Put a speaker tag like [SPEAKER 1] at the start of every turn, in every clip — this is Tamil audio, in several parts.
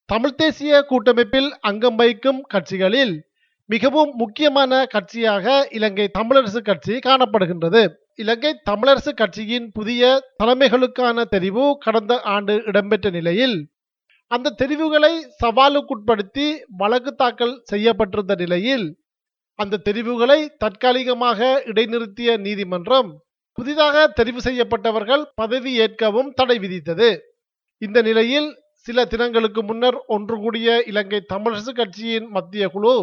[SPEAKER 1] தமிழ் தேசிய கூட்டமைப்பில் அங்கம் வகிக்கும் கட்சிகளில் மிகவும் முக்கியமான கட்சியாக இலங்கை தமிழரசு கட்சி காணப்படுகின்றது இலங்கை தமிழரசு கட்சியின் புதிய தலைமைகளுக்கான தெரிவு கடந்த ஆண்டு இடம்பெற்ற நிலையில் அந்த தெரிவுகளை சவாலுக்குட்படுத்தி வழக்கு தாக்கல் செய்யப்பட்டிருந்த நிலையில் அந்த தெரிவுகளை தற்காலிகமாக இடைநிறுத்திய நீதிமன்றம் புதிதாக தெரிவு செய்யப்பட்டவர்கள் பதவி ஏற்கவும் தடை விதித்தது இந்த நிலையில் சில தினங்களுக்கு முன்னர் ஒன்று கூடிய இலங்கை தமிழரசு கட்சியின் மத்திய குழு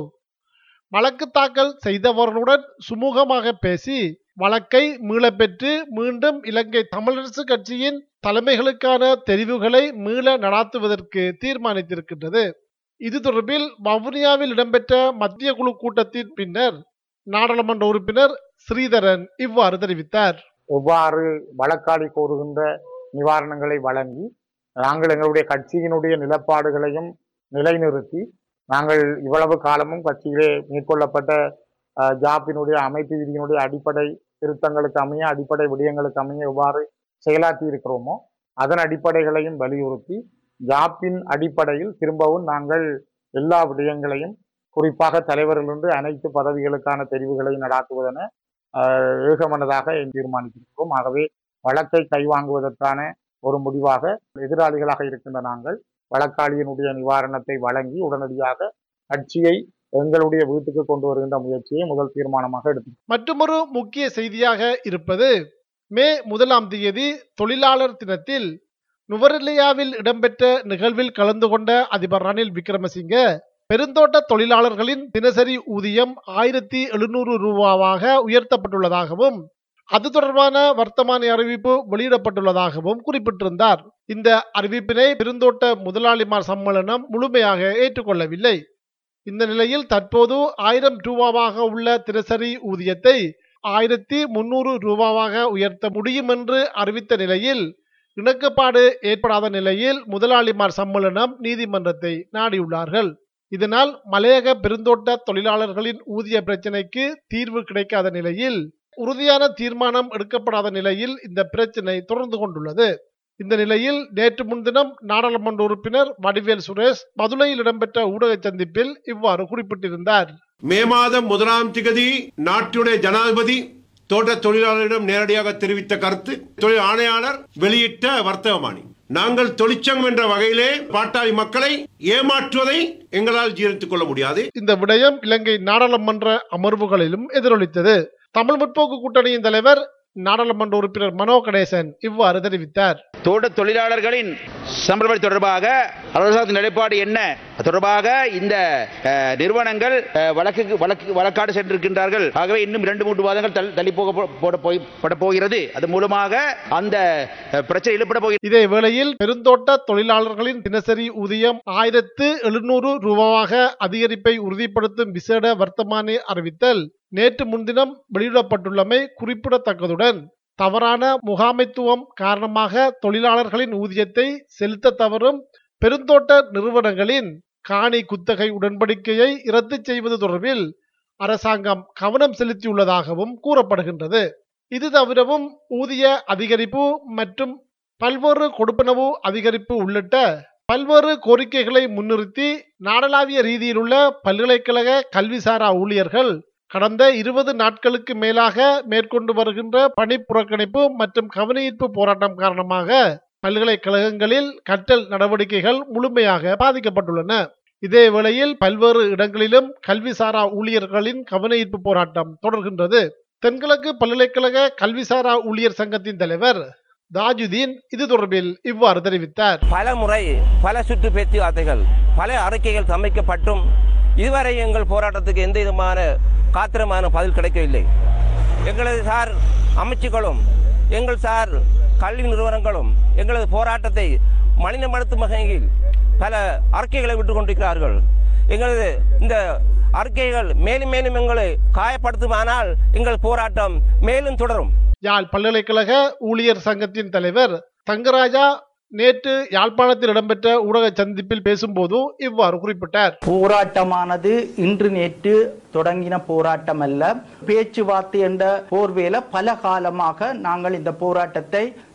[SPEAKER 1] வழக்கு தாக்கல் செய்தவர்களுடன் சுமூகமாக பேசி வழக்கை மீளப்பெற்று மீண்டும் இலங்கை தமிழரசு கட்சியின் தலைமைகளுக்கான தெரிவுகளை மீள நடாத்துவதற்கு தீர்மானித்திருக்கின்றது இது தொடர்பில் வவுனியாவில் இடம்பெற்ற மத்திய குழு கூட்டத்தின் பின்னர் நாடாளுமன்ற உறுப்பினர் ஸ்ரீதரன் இவ்வாறு தெரிவித்தார்
[SPEAKER 2] எவ்வாறு வழக்காடி கோருகின்ற நிவாரணங்களை வழங்கி நாங்கள் எங்களுடைய கட்சியினுடைய நிலப்பாடுகளையும் நிலைநிறுத்தி நாங்கள் இவ்வளவு காலமும் கட்சியிலே மேற்கொள்ளப்பட்ட அஹ், ஜாப்பினுடைய அமைப்பு விதியினுடைய அடிப்படை திருத்தங்களுக்கு அமைய அடிப்படை விடயங்களுக்கு அமைய எவ்வாறு செயலாற்றி இருக்கிறோமோ அதன் அடிப்படைகளையும் வலியுறுத்தி ஜாப்பின் அடிப்படையில் திரும்பவும் நாங்கள் எல்லா விடயங்களையும் குறிப்பாக தலைவரிலிருந்து அனைத்து பதவிகளுக்கான தெரிவுகளையும் நடாத்துவதென அஹ், ஏகமனதாக தீர்மானித்திருக்கிறோம் ஆகவே வழக்கை கைவாங்குவதற்கான ஒரு முடிவாக எதிராளிகளாக இருக்கின்ற நாங்கள் வழக்காளியினுடைய நிவாரணத்தை வழங்கி உடனடியாக கட்சியை எங்களுடைய வீட்டுக்கு கொண்டு வருகின்ற முயற்சியை முதல் தீர்மானமாக எடுத்து
[SPEAKER 1] மற்றுமொரு முக்கிய செய்தியாக இருப்பது மே முதலாம் தேதி தொழிலாளர் தினத்தில் நுவரெலியாவில் இடம்பெற்ற நிகழ்வில் கலந்து கொண்ட அதிபர் ரணில் விக்ரமசிங்க பெருந்தோட்ட தொழிலாளர்களின் தினசரி ஊதியம் ஆயிரத்தி எழுநூறு ரூபாவாக உயர்த்தப்பட்டுள்ளதாகவும் அது தொடர்பான வர்த்தமானி அறிவிப்பு வெளியிடப்பட்டுள்ளதாகவும் குறிப்பிட்டிருந்தார் இந்த அறிவிப்பினை பெருந்தோட்ட முதலாளிமார் சம்மேளனம் முழுமையாக ஏற்றுக்கொள்ளவில்லை இந்த நிலையில் தற்போது ஆயிரம் ரூபாவாக உள்ள தினசரி ஊதியத்தை ஆயிரத்தி முன்னூறு ரூபாவாக உயர்த்த முடியும் என்று அறிவித்த நிலையில் இணக்கப்பாடு ஏற்படாத நிலையில் முதலாளிமார் சம்மேளனம் நீதிமன்றத்தை நாடியுள்ளார்கள் இதனால் மலையக பெருந்தோட்ட தொழிலாளர்களின் ஊதிய பிரச்சினைக்கு தீர்வு கிடைக்காத நிலையில் உறுதியான தீர்மானம் எடுக்கப்படாத நிலையில் இந்த பிரச்சினை தொடர்ந்து கொண்டுள்ளது இந்த நிலையில் நேற்று முன்தினம் நாடாளுமன்ற உறுப்பினர் வடிவேல் சுரேஷ் மதுரையில் இடம்பெற்ற ஊடக சந்திப்பில் இவ்வாறு குறிப்பிட்டிருந்தார்
[SPEAKER 3] மே மாதம் முதலாம் திகதி நாட்டுடைய ஜனாதிபதி தோட்ட தொழிலாளர்களிடம் நேரடியாக தெரிவித்த கருத்து தொழில் ஆணையாளர் வெளியிட்ட வர்த்தகமானி நாங்கள் தொழிற்சங்கம் என்ற வகையிலே பாட்டாளி மக்களை ஏமாற்றுவதை எங்களால் ஜீரணித்துக் கொள்ள முடியாது
[SPEAKER 1] இந்த விடயம் இலங்கை நாடாளுமன்ற அமர்வுகளிலும் எதிரொலித்தது தமிழ் முற்போக்கு கூட்டணியின் தலைவர் நாடாளுமன்ற உறுப்பினர் மனோ கணேசன் இவ்வாறு தெரிவித்தார்
[SPEAKER 4] தோட்ட தொழிலாளர்களின் சம்பளம் தொடர்பாக அரசாங்கத்தின் நிலைப்பாடு என்ன அது தொடர்பாக இந்த அஹ், நிறுவனங்கள் அஹ், வழக்குக்கு வழக்கு வழக்காடு சென்றிருக்கின்றார்கள் ஆகவே இன்னும் இரண்டு மூன்று மாதங்கள் தள்ளி- தள்ளி போக போ- போட போய் பட போகிறது அது மூலமாக அந்த அஹ், பிரச்சனை எழுப்பட போகிறது
[SPEAKER 1] இதே வேளையில் பெருந்தோட்ட தொழிலாளர்களின் தினசரி ஊதியம் ஆயிரத்து எழுநூறு ரூபாவாக அதிகரிப்பை உறுதிப்படுத்தும் விசேட வர்த்தமானி அறிவித்தல் நேற்று முன்தினம் வெளியிடப்பட்டுள்ளமை குறிப்பிடத்தக்கதுடன் தவறான முகாமைத்துவம் காரணமாக தொழிலாளர்களின் ஊதியத்தை செலுத்த தவறும் பெருந்தோட்ட நிறுவனங்களின் காணி குத்தகை உடன்படிக்கையை ரத்து செய்வது தொடர்பில் அரசாங்கம் கவனம் செலுத்தியுள்ளதாகவும் கூறப்படுகின்றது இது தவிரவும் ஊதிய அதிகரிப்பு மற்றும் பல்வேறு கொடுப்பனவு அதிகரிப்பு உள்ளிட்ட பல்வேறு கோரிக்கைகளை முன்னிறுத்தி நாடளாவிய ரீதியில் உள்ள பல்கலைக்கழக கல்விசாரா ஊழியர்கள் கடந்த இருபது நாட்களுக்கு மேலாக மேற்கொண்டு வருகின்ற பணி புறக்கணிப்பு மற்றும் கவனஈர்ப்பு போராட்டம் காரணமாக பல்கலைக்கழகங்களில் கற்றல் நடவடிக்கைகள் முழுமையாக பாதிக்கப்பட்டுள்ளன இதே வேளையில் பல்வேறு இடங்களிலும் கல்விசாரா ஊழியர்களின் கவனஈர்ப்பு போராட்டம் தொடர்கின்றது தென்கிழக்கு பல்கலைக்கழக கல்விசாரா ஊழியர் சங்கத்தின் தலைவர் தாஜுதீன் இது தொடர்பில் இவ்வாறு தெரிவித்தார்
[SPEAKER 5] பல முறை பல சுற்று பேச்சுவார்த்தைகள் பல அறிக்கைகள் சமைக்கப்பட்டும் இதுவரை எங்கள் போராட்டத்துக்கு எந்த விதமான காத்திரமான பதில் கிடைக்கவில்லை எங்களது சார் அமைச்சுகளும் எங்கள் சார் கல்வி நிறுவனங்களும் எங்களது போராட்டத்தை மலினப்படுத்தும் வகையில் பல அறிக்கைகளை விட்டு கொண்டிருக்கிறார்கள் எங்களது இந்த அறிக்கைகள் மேலும் மேலும் எங்களை காயப்படுத்துமானால் எங்கள் போராட்டம் மேலும் தொடரும்
[SPEAKER 1] யாழ் பல்கலைக்கழக ஊழியர் சங்கத்தின் தலைவர் தங்கராஜா நேற்று யாழ்ப்பாணத்தில் இடம்பெற்ற ஊடக சந்திப்பில் பேசும்போது இவ்வாறு குறிப்பிட்டார்
[SPEAKER 6] போராட்டமானது இன்று நேற்று தொடங்கின போராட்டம் அல்ல பேச்சுவார்த்தை என்ற போர்வேல பல காலமாக நாங்கள் இந்த போராட்டத்தை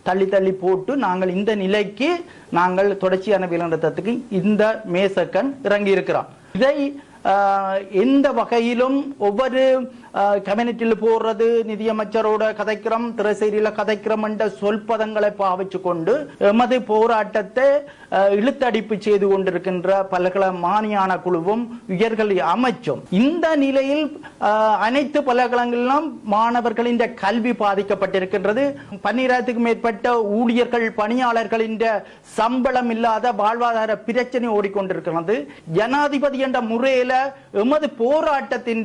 [SPEAKER 6] தள்ளி தள்ளி போட்டு நாங்கள் இந்த நிலைக்கு நாங்கள் தொடர்ச்சியான வேலைநிறுத்தத்துக்கு இந்த மேசக்கன் இறங்கி இருக்கிறோம் இதை ஆஹ், எந்த வகையிலும் ஒவ்வொரு கம்யூனிட்டியில் போடுறது நிதியமைச்சரோட கதைக்கிறோம் திரைசேரியில கதைக்கிறோம் என்ற சொல்பதங்களை பாவிச்சு கொண்டு எமது போராட்டத்தை ஆஹ், இழுத்தடிப்பு செய்து கொண்டிருக்கின்ற பல்கல மானியான குழுவும் உயர்கல்வி அமைச்சும் இந்த நிலையில் ஆஹ், அனைத்து பல்கலைக்கழகங்களிலும் மாணவர்களின் கல்வி பாதிக்கப்பட்டிருக்கின்றது பன்னிராயிரத்துக்கும் மேற்பட்ட ஊழியர்கள் பணியாளர்களின் சம்பளம் இல்லாத வாழ்வாதார பிரச்சனை ஓடிக்கொண்டிருக்கிறது ஜனாதிபதி என்ற முறையில எமது போராட்டத்தின்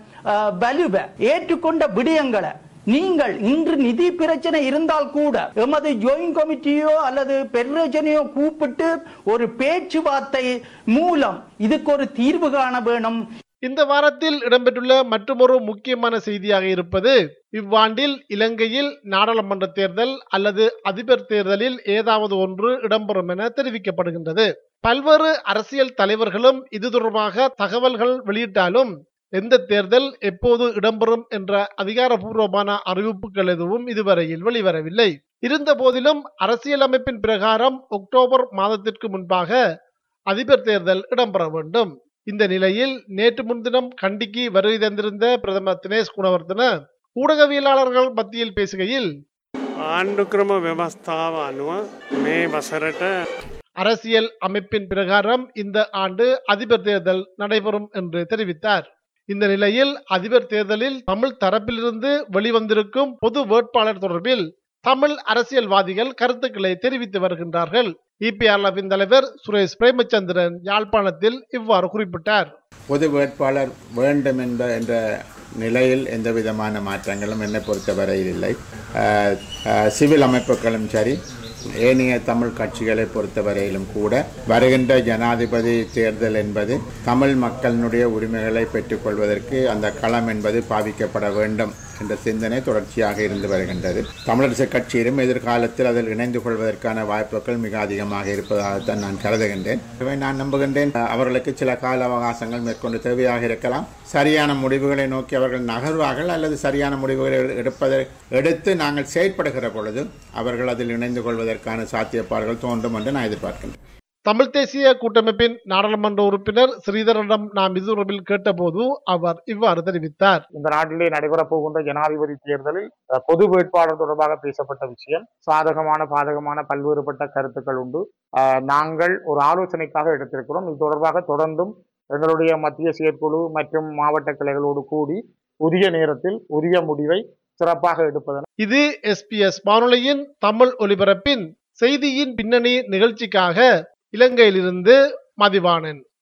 [SPEAKER 6] வலுவை ஏற்றுக்கொண்ட விடயங்களை நீங்கள் இன்று நிதி பிரச்சனை இருந்தால் கூட எமது ஜாயிண்ட் கமிட்டியோ அல்லது பெர்ரஜனையோ கூப்பிட்டு ஒரு பேச்சுவார்த்தை மூலம் இதுக்கு ஒரு தீர்வு காண வேணும்
[SPEAKER 1] இந்த வாரத்தில் இடம்பெற்றுள்ள மற்றொரு முக்கியமான செய்தியாக இருப்பது இவ்வாண்டில் இலங்கையில் நாடாளுமன்ற தேர்தல் அல்லது அதிபர் தேர்தலில் ஏதாவது ஒன்று இடம்பெறும் என தெரிவிக்கப்படுகின்றது பல்வேறு அரசியல் தலைவர்களும் இது தொடர்பாக தகவல்கள் வெளியிட்டாலும் எந்த தேர்தல் எப்போது இடம்பெறும் என்ற அதிகாரப்பூர்வமான அறிவிப்புகள் எதுவும் இதுவரையில் வெளிவரவில்லை இருந்த போதிலும் அரசியலமைப்பின் பிரகாரம் அக்டோபர் மாதத்திற்கு முன்பாக அதிபர் தேர்தல் இடம்பெற வேண்டும் இந்த நிலையில் நேற்று முன்தினம் கண்டிக்கு வருகை தந்திருந்த பிரதமர் தினேஷ் குணவர்தன ஊடகவியலாளர்கள் மத்தியில் பேசுகையில்
[SPEAKER 7] ආණ්ඩුක්‍රම ව්‍යවස්ථාව අනුව මේ වසරට
[SPEAKER 1] அரசியல் அமைப்பின் பிரகாரம் இந்த ஆண்டு அதிபர் தேர்தல் நடைபெறும் என்று தெரிவித்தார் இந்த நிலையில் அதிபர் தேர்தலில் தமிழ் தரப்பிலிருந்து வெளிவந்திருக்கும் பொது வேட்பாளர் தொடர்பில் தமிழ் அரசியல்வாதிகள் கருத்துக்களை தெரிவித்து வருகின்றார்கள் இபிஆர்எஃபின் தலைவர் சுரேஷ் பிரேமச்சந்திரன் யாழ்ப்பாணத்தில் இவ்வாறு குறிப்பிட்டார்
[SPEAKER 8] பொது வேட்பாளர் வேண்டும் என்ற என்ற நிலையில் எந்த விதமான மாற்றங்களும் என்னை பொறுத்தவரையில் இல்லை அஹ், அஹ், சிவில் அமைப்புகளும் சரி ஏனைய தமிழ் கட்சிகளை பொறுத்தவரையிலும் கூட வருகின்ற ஜனாதிபதி தேர்தல் என்பது தமிழ் மக்களினுடைய உரிமைகளை பெற்றுக்கொள்வதற்கு அந்த களம் என்பது பாவிக்கப்பட வேண்டும் என்ற சிந்தனை தொடர்ச்சியாக இருந்து வருகின்றது தமிழரசு கட்சியிலும் எதிர்காலத்தில் அதில் இணைந்து கொள்வதற்கான வாய்ப்புகள் மிக அதிகமாக இருப்பதாகத்தான் நான் கருதுகின்றேன் எனவே நான் நம்புகின்றேன் அஹ், அவர்களுக்கு சில கால அவகாசங்கள் மேற்கொண்டு தேவையாக இருக்கலாம் சரியான முடிவுகளை நோக்கி அவர்கள் நகர்வார்கள் அல்லது சரியான முடிவுகளை எடு- எடுப்பதை எடுத்து நாங்கள் செயற்படுகிற பொழுது அவர்கள் அதில் இணைந்து கொள்வதற்கான சாத்தியப்பாடுகள் தோன்றும் என்று நான் எதிர்பார்க்கின்றேன்
[SPEAKER 1] தமிழ் தேசிய கூட்டமைப்பின் நாடாளுமன்ற உறுப்பினர் ஸ்ரீதரனிடம் நாம் இது தொடர்பில் கேட்டபோது அவர் இவ்வாறு தெரிவித்தார்
[SPEAKER 2] இந்த நாட்டிலே நடைபெறப் போகின்ற ஜனாதிபதி தேர்தலில் அஹ், பொது வேட்பாளர் தொடர்பாக பேசப்பட்ட விஷயம் சாதகமான பாதகமான பல்வேறுபட்ட கருத்துக்கள் உண்டு அஹ், நாங்கள் ஒரு ஆலோசனைக்காக எடுத்திருக்கிறோம் இது தொடர்பாக தொடர்ந்தும் எங்களுடைய மத்திய செயற்குழு மற்றும் மாவட்ட கிளைகளோடு கூடி உரிய நேரத்தில் உரிய முடிவை சிறப்பாக எடுப்பதன்
[SPEAKER 1] இது எஸ்பிஎஸ் வானொலியின் தமிழ் ஒலிபரப்பின் செய்தியின் பின்னணி நிகழ்ச்சிக்காக இலங்கையிலிருந்து மதிவாணன்